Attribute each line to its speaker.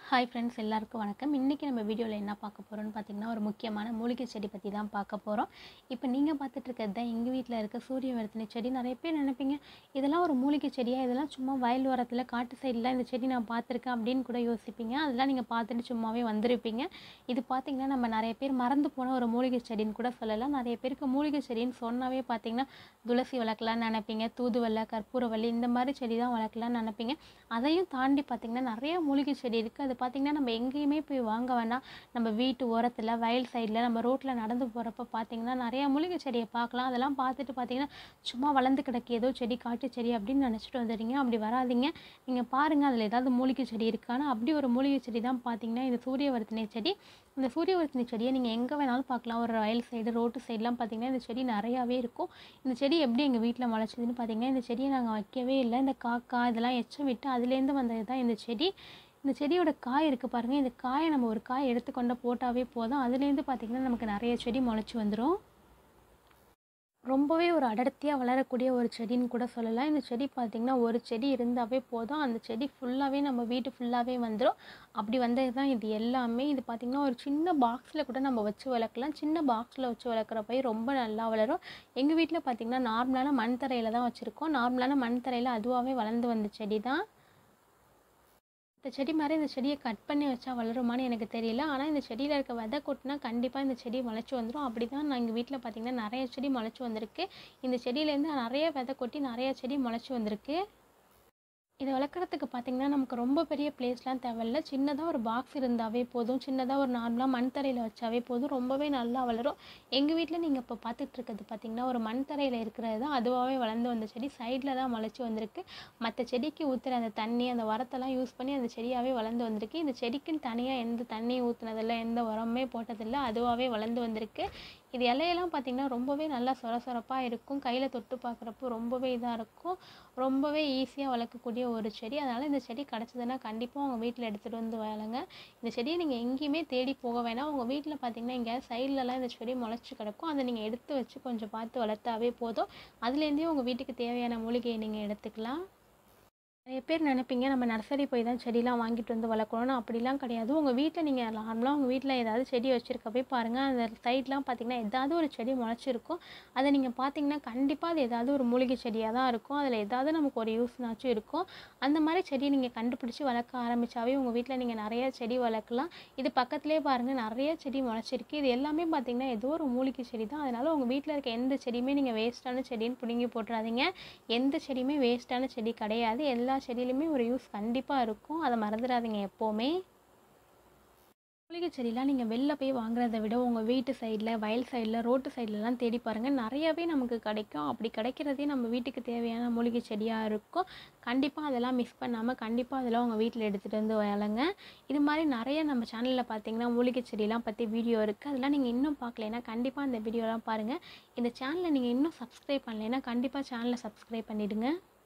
Speaker 1: hi friends எல்லாருக்கும் வணக்கம் இன்றைக்கி நம்ம வீடியோவில் என்ன பார்க்க போகிறோம்னு பார்த்தீங்கன்னா ஒரு முக்கியமான மூலிகை செடி பற்றி தான் பார்க்க போகிறோம் இப்போ நீங்கள் பார்த்துட்டு இருக்கிறது தான் எங்கள் வீட்டில் இருக்க சூரியவர்த்தினி செடி நிறைய பேர் நினைப்பீங்க இதெல்லாம் ஒரு மூலிகை செடியாக இதெல்லாம் சும்மா வயல் ஓரத்தில் காட்டு சைடில் இந்த செடி நான் பார்த்துருக்கேன் அப்படின்னு கூட யோசிப்பீங்க அதெல்லாம் நீங்கள் பார்த்துட்டு சும்மாவே வந்திருப்பீங்க இது பார்த்திங்கன்னா நம்ம நிறைய பேர் மறந்து போன ஒரு மூலிகை செடின்னு கூட சொல்லலாம் நிறைய பேருக்கு மூலிகை செடின்னு சொன்னாவே பார்த்தீங்கன்னா துளசி வளர்க்கலாம்னு நினைப்பீங்க தூதுவளை கற்பூரவள்ளி இந்த மாதிரி செடி தான் வளர்க்கலாம்னு நினைப்பீங்க அதையும் தாண்டி பார்த்திங்கன்னா நிறைய மூலிகை செடி இருக்குது அது பார்த்திங்கன்னா நம்ம எங்கேயுமே போய் வாங்க வேண்டாம் நம்ம வீட்டு ஓரத்தில் வயல் சைடில் நம்ம ரோட்டில் நடந்து போகிறப்ப பார்த்திங்கன்னா நிறைய மூலிகை செடியை பார்க்கலாம் அதெல்லாம் பார்த்துட்டு பார்த்திங்கன்னா சும்மா வளர்ந்து கிடக்கு ஏதோ செடி காட்டு செடி அப்படின்னு நினச்சிட்டு வந்துடுறீங்க அப்படி வராதீங்க நீங்கள் பாருங்கள் அதில் ஏதாவது மூலிகை செடி இருக்கான்னு அப்படி ஒரு மூலிகை செடி தான் பார்த்திங்கன்னா இந்த சூரியவர்த்தினி செடி இந்த சூரியவர்த்தினி செடியை நீங்கள் எங்கே வேணாலும் பார்க்கலாம் ஒரு வயல் சைடு ரோட்டு சைட்லாம் பார்த்திங்கன்னா இந்த செடி நிறையாவே இருக்கும் இந்த செடி எப்படி எங்கள் வீட்டில் முளைச்சதுன்னு பார்த்திங்கன்னா இந்த செடியை நாங்கள் வைக்கவே இல்லை இந்த காக்கா இதெல்லாம் எச்சம் விட்டு அதுலேருந்து வந்தது தான் இந்த செடி இந்த செடியோட காய் இருக்குது பாருங்கள் இந்த காயை நம்ம ஒரு காய் எடுத்துக்கொண்டு போட்டாவே போதும் அதுலேருந்து பார்த்திங்கன்னா நமக்கு நிறைய செடி முளைச்சி வந்துடும் ரொம்பவே ஒரு அடர்த்தியாக வளரக்கூடிய ஒரு செடின்னு கூட சொல்லலாம் இந்த செடி பார்த்திங்கன்னா ஒரு செடி இருந்தாவே போதும் அந்த செடி ஃபுல்லாகவே நம்ம வீட்டு ஃபுல்லாகவே வந்துடும் அப்படி வந்தது தான் இது எல்லாமே இது பார்த்திங்கன்னா ஒரு சின்ன பாக்ஸில் கூட நம்ம வச்சு வளர்க்கலாம் சின்ன பாக்ஸில் வச்சு வளர்க்குறப்ப ரொம்ப நல்லா வளரும் எங்கள் வீட்டில் பார்த்திங்கன்னா நார்மலான மண் தரையில் தான் வச்சுருக்கோம் நார்மலான மண் தரையில் அதுவாகவே வளர்ந்து வந்த செடி தான் இந்த செடி மாதிரி இந்த செடியை கட் பண்ணி வச்சா வளருமான்னு எனக்கு தெரியல ஆனால் இந்த செடியில் இருக்க விதை கொட்டினா கண்டிப்பாக இந்த செடி முளைச்சி வந்துடும் அப்படி தான் நான் எங்கள் வீட்டில் பார்த்திங்கன்னா நிறைய செடி முளைச்சி வந்திருக்கு இந்த செடியிலேருந்து நிறைய விதை கொட்டி நிறைய செடி முளைச்சி வந்திருக்கு இதை வளர்க்குறதுக்கு பார்த்திங்கன்னா நமக்கு ரொம்ப பெரிய பிளேஸ்லாம் தேவையில்ல சின்னதாக ஒரு பாக்ஸ் இருந்தாவே போதும் சின்னதாக ஒரு நார்மலாக மண் தரையில் வச்சாவே போதும் ரொம்பவே நல்லா வளரும் எங்கள் வீட்டில் நீங்கள் இப்போ பார்த்துட்டு இருக்கிறது பார்த்திங்கன்னா ஒரு மண் தரையில் இருக்கிறது தான் அதுவாகவே வளர்ந்து வந்த செடி சைடில் தான் முளைச்சி வந்திருக்கு மற்ற செடிக்கு ஊற்றுற அந்த தண்ணி அந்த உரத்தெல்லாம் யூஸ் பண்ணி அந்த செடியாகவே வளர்ந்து வந்திருக்கு இந்த செடிக்குன்னு தனியாக எந்த தண்ணியும் ஊற்றுனதில்ல எந்த உரமே போட்டதில்லை அதுவாகவே வளர்ந்து வந்திருக்கு இது இலையெல்லாம் பார்த்திங்கன்னா ரொம்பவே நல்லா சொர சொரப்பாக இருக்கும் கையில் தொட்டு பார்க்குறப்போ ரொம்பவே இதாக இருக்கும் ரொம்பவே ஈஸியாக வளர்க்கக்கூடிய ஒரு செடி அதனால் இந்த செடி கிடச்சதுன்னா கண்டிப்பாக உங்கள் வீட்டில் எடுத்துகிட்டு வந்து வளங்க இந்த செடியை நீங்கள் எங்கேயுமே தேடி போக வேணாம் உங்கள் வீட்டில் பார்த்திங்கன்னா எங்கேயாவது சைட்லலாம் இந்த செடி முளைச்சி கிடக்கும் அதை நீங்கள் எடுத்து வச்சு கொஞ்சம் பார்த்து வளர்த்தாவே போதும் அதுலேருந்தே உங்கள் வீட்டுக்கு தேவையான மூலிகையை நீங்கள் எடுத்துக்கலாம் நிறைய பேர் நினைப்பீங்க நம்ம நர்சரி போய் தான் செடிலாம் வாங்கிட்டு வந்து வளர்க்கணும்னு அப்படிலாம் கிடையாது உங்கள் வீட்டில் நீங்கள் நார்மலாக உங்கள் வீட்டில் ஏதாவது செடி வச்சுருக்க போய் பாருங்கள் அந்த சைட்லாம் பார்த்தீங்கன்னா ஏதாவது ஒரு செடி முளைச்சிருக்கும் அதை நீங்கள் பார்த்தீங்கன்னா கண்டிப்பாக அது ஏதாவது ஒரு மூலிகை செடியாக தான் இருக்கும் அதில் ஏதாவது நமக்கு ஒரு யூஸ்னாச்சும் இருக்கும் அந்த மாதிரி செடியை நீங்கள் கண்டுபிடிச்சி வளர்க்க ஆரம்பித்தாவே உங்கள் வீட்டில் நீங்கள் நிறைய செடி வளர்க்கலாம் இது பக்கத்துலேயே பாருங்கள் நிறைய செடி முளைச்சிருக்கு இது எல்லாமே பார்த்தீங்கன்னா ஏதோ ஒரு மூலிகை செடி தான் அதனால் உங்கள் வீட்டில் இருக்க எந்த செடியுமே நீங்கள் வேஸ்ட்டான செடின்னு பிடுங்கி போட்டுறாதீங்க எந்த செடியுமே வேஸ்ட்டான செடி கிடையாது எல்லா செடியிலுமே ஒரு யூஸ் கண்டிப்பாக இருக்கும் அதை மறந்துடாதீங்க எப்போவுமே மூலிகை செடிலாம் நீங்கள் வெளில போய் வாங்குறத விட உங்கள் வீட்டு சைடில் வயல் சைடில் ரோட்டு சைட்லலாம் தேடி பாருங்கள் நிறையவே நமக்கு கிடைக்கும் அப்படி கிடைக்கிறதே நம்ம வீட்டுக்கு தேவையான மூலிகை செடியாக இருக்கும் கண்டிப்பாக அதெல்லாம் மிஸ் பண்ணாமல் கண்டிப்பாக அதெல்லாம் உங்கள் வீட்டில் எடுத்துகிட்டு வந்து வளங்க இது மாதிரி நிறைய நம்ம சேனலில் பார்த்தீங்கன்னா மூலிகை செடிலாம் பற்றி வீடியோ இருக்குது அதெல்லாம் நீங்கள் இன்னும் பார்க்கலைன்னா கண்டிப்பாக அந்த வீடியோலாம் பாருங்கள் இந்த சேனலை நீங்கள் இன்னும் சப்ஸ்கிரைப் பண்ணலைன்னா கண்டிப்பாக சேனலை சப்ஸ்கிரைப் பண்ணிவிடுங்க